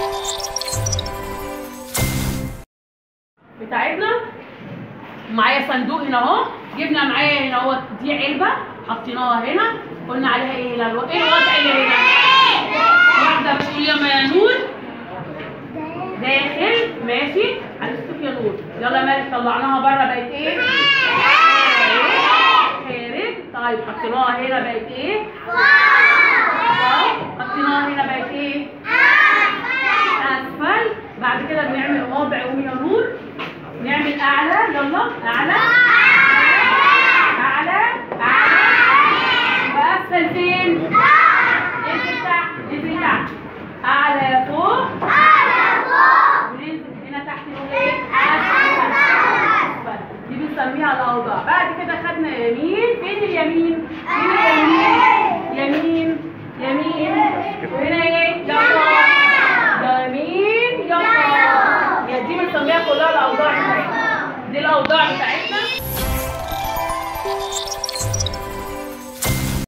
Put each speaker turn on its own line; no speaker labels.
بتاعتنا معايا صندوق هنا اهو جبنا معايا هنا اهو دي علبه حطيناها هنا قلنا عليها ايه هنا الو- ايه الوضع اللي هنا واحده بتقول يا يا نور داخل ماشي هنشوف يا نور يلا يا مالك طلعناها بره بقت ايه خارج طيب حطيناها هنا بقت ايه فوق. حطيناها هنا بقت ايه اسفل بعد كده بنعمل رابع قوم يا نور نعمل اعلى يلا اعلى اعلى اعلى واسفل فين ننزل تحت ننزل تحت اعلى فوق وننزل هنا تحت نقول ايه اسفل أسفل. دي بنسميها الاوضاع بعد كده خدنا يمين فين اليمين فين اليمين يمين يمين وهنا ايه يسار يمين يسار يا دي بنسميها كلها الاوضاع بتاعتنا دي الاوضاع بتاعتنا